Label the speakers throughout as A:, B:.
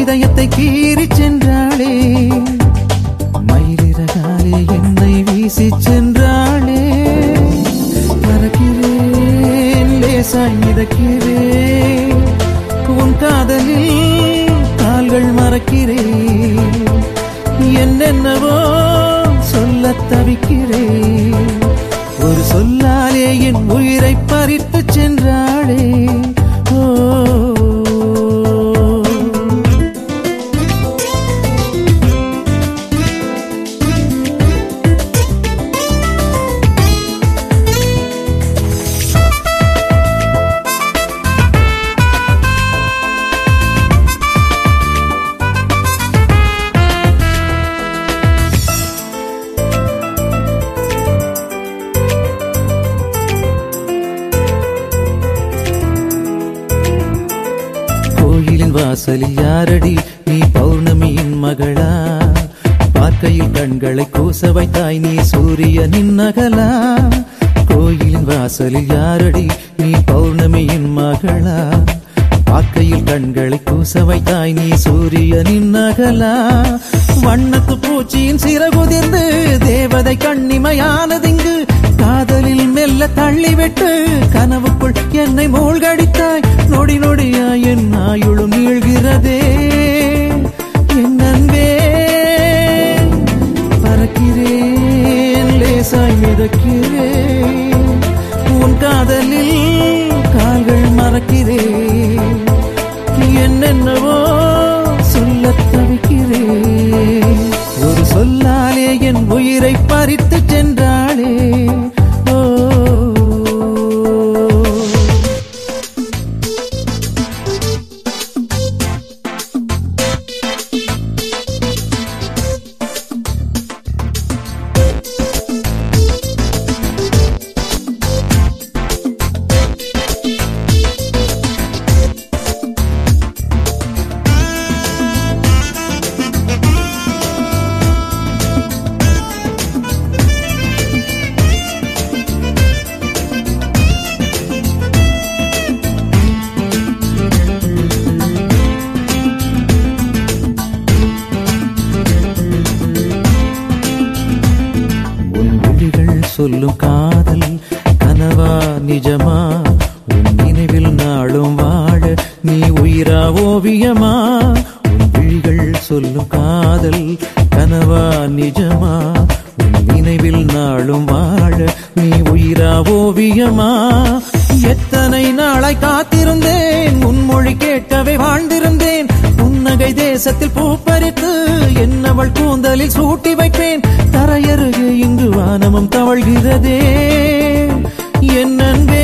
A: இதயத்தை கீறி சென்றாளே மயிலிறகாலே என்னை வீசி சென்றாளே மறக்கிறேன் லேசாய் மிதக்கிறேன் உன் காதலில் கால்கள் மறக்கிறேன் என்னென்னவோ சொல்லத் தவிக்கிறேன் ஒரு சொல்லாலே என் உயிரை பறித்து சென்றாளே ஓ கோயிலின் வாசலில் யாரடி நீ பௌர்ணமியின் மகளா பார்க்கையில் கண்களை கூச வைத்தாய் நீ சூரியனின் நகலா கோயிலின் வாசலில் யாரடி நீ பௌர்ணமியின் மகளா பார்க்கையில் கண்களை கூச வைத்தாய் நீ சூரியனின் நகலா வண்ணத்து பூச்சியின் சிறகுதிர்ந்து தேவதை கண்ணிமையானதிங்கு காதலில் மெல்ல தள்ளிவிட்டு கனவுக்குள் என்னை மூழ்கடித்தாய் நொடி நொடியா என் ஆயுளும் நீழ்கிறதே என் அன்பே பறக்கிறேன் லேசாய் மிதக்கிறேன் உன் காதலில் கால்கள் மறக்கிறேன் என்னென்னவோ சொல்லத் தவிக்கிறேன் ஒரு சொல்லாலே என் உயிரை பறித்து சென்றாளே ஓ உன் விழிகள் சொல்லும் காதல் கனவா நிஜமா உன் நினைவில் நாளும் வாழ நீ உயிரா ஓவியமா உன் விழிகள் சொல்லும் காதல் கனவா நிஜமா உன் நினைவில் நாளும் வாழ நீ உயிரா ஓவியமா எத்தனை நாளாய் காத்திருந்தேன் உன் மொழி கேட்கவே வாழ்ந்திருந்தேன் புன்னகை தேசத்தில் பூப்பறித்து என்னவள் கூந்தலில் சூட்டி வைப்பேன் தரையருகே இங்கு வானமும் தவழ்கிறதே என் அன்பே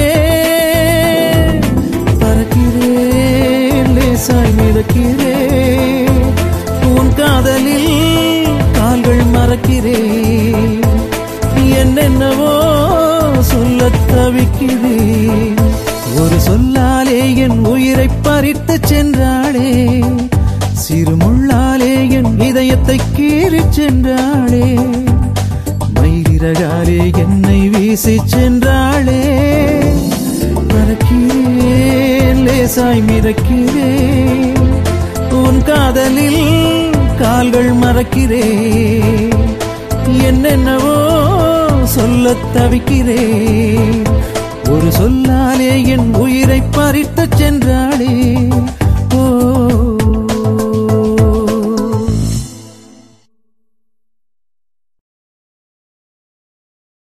A: பறக்கிறேன் லேசாய் மிதக்கிறேன் உன் காதலில் கால்கள் மறக்கிறேன் என்னென்னவோ சொல்லத் தவிக்கிறேன் ஒரு சொல்லாலே என் உயிரை பறித்து சென்றாளே சிறுமுள்ளாலே என் இதயத்தை கீறி சென்றாளே மயிலிறகாலே என்னை வீசி சென்றாளே மறக்கிறேன் லேசாய் மிதக்கிறேன் உன் காதலில் கால்கள் மறக்கிறேன் என்னென்னவோ சொல்லத் தவிக்கிறேன் ஒரு சொல்லாலே என் உயிரை பறித்து சென்றாள்